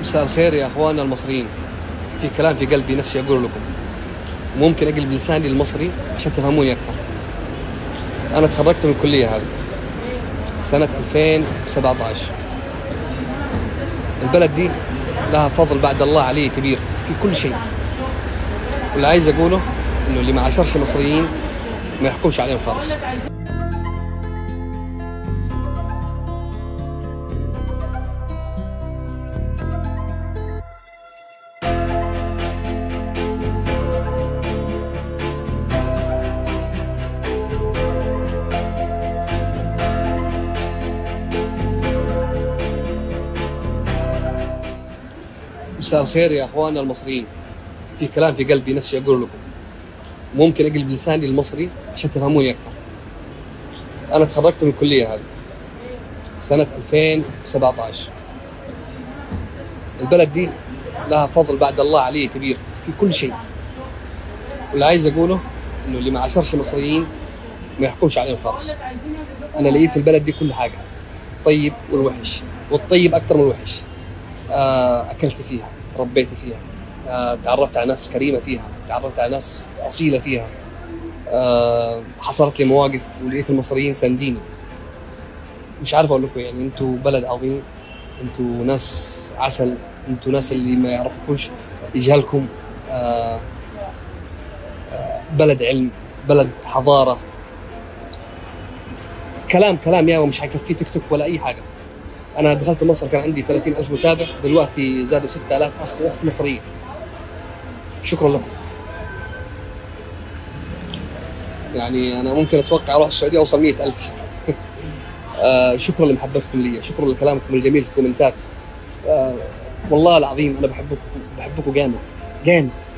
مساء الخير يا اخواننا المصريين في كلام في قلبي نفسي اقول لكم ممكن اقلب لساني المصري عشان تفهموني اكثر انا تخرجت من الكليه هذه سنه 2017 البلد دي لها فضل بعد الله عليه كبير في كل شيء واللي عايز اقوله انه اللي ما عاشرش مصريين ما يحكمش عليهم خالص مساء الخير يا اخواننا المصريين في كلام في قلبي نفسي اقول لكم ممكن اقلب لساني المصري عشان تفهموني اكثر انا تخرجت من الكليه هذه سنه 2017 البلد دي لها فضل بعد الله عليه كبير في كل شيء واللي عايز اقوله انه اللي ما عاشرش مصريين ما يحكمش عليهم خالص انا لقيت في البلد دي كل حاجه الطيب والوحش والطيب اكثر من الوحش آه، اكلت فيها تربيت فيها آه، تعرفت على ناس كريمه فيها تعرفت على ناس اصيله فيها آه، حصلت لي مواقف ولقيت المصريين سانديني مش عارف اقول لكم يعني انتوا بلد عظيم انتوا ناس عسل انتوا ناس اللي ما يعرفوكوش يجهلكم آه، آه، بلد علم بلد حضاره كلام كلام يا مش حيكفي تيك توك ولا اي حاجه انا دخلت مصر كان عندي 30 الف متابع دلوقتي زادوا 6000 اخ واخت مصريين شكرا لكم يعني انا ممكن اتوقع اروح السعوديه اوصل 100000 آه شكرا لمحبتكم لي شكرا لكلامكم الجميل في الكومنتات آه والله العظيم انا بحبكم بحبكم جامد جامد